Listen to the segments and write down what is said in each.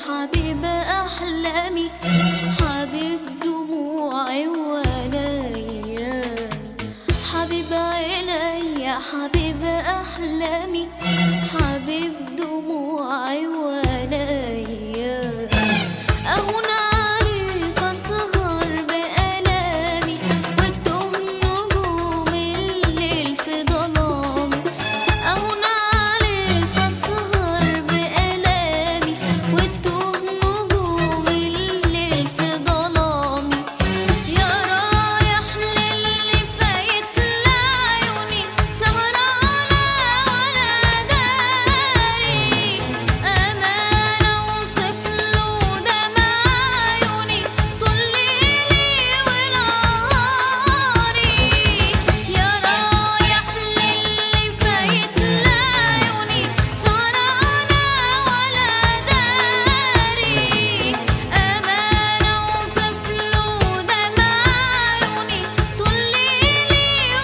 حبيب أحلامي حبيب دموعي وليالي حبيب عيني حبيب أحلامي حبيب دموعي وليالي أهون عليك أسهر بألامي وتوه نجوم الليل في ظلامي أهون عليك أسهر بألامي وتوه نجوم الليل في ظلامي يا رايح للي فايت لعيوني سهرانة ولا داري أمانة أوصف له دمع عيوني طول ليلي ونهاري يا رايح للي فايت لعيوني سهرانة ولا داري أمانة أوصف له دمع عيوني طول ليلي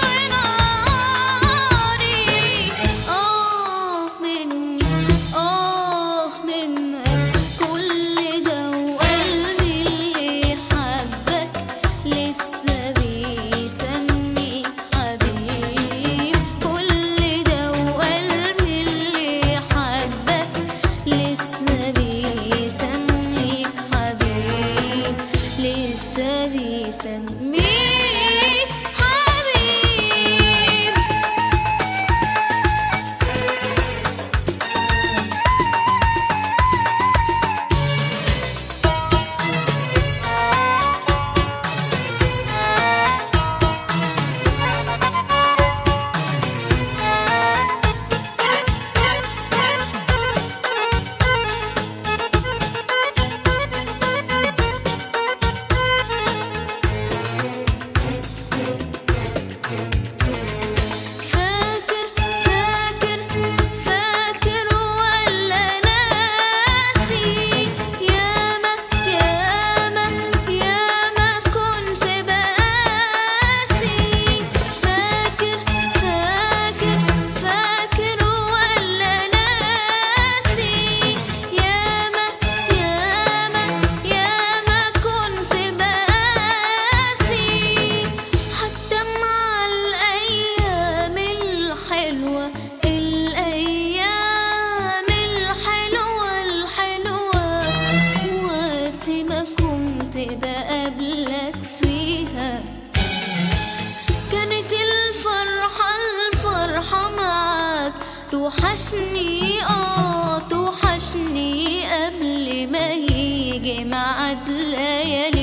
ونهاري آه مني آه منك كل ده وقلبي اللي حبك لسه بيسميك حبيب كل ده وقلبي اللي حبك لسه بيسميك حبيب لسه بيسميك حبيب فاكر فاكر فاكر ولا ناسي ياما ياما ياما كنت بقاسي فاكر فاكر فاكر ولا ناسي ياما ياما ياما كنت بقاسي حتى مع الأيام الحلوة الأيام الحلوة الحلوة وقت ما كنت بقابلك فيها كانت الفرحة الفرحة معاك توحشني اه توحشني قبل ما يجي ميعاد ليالي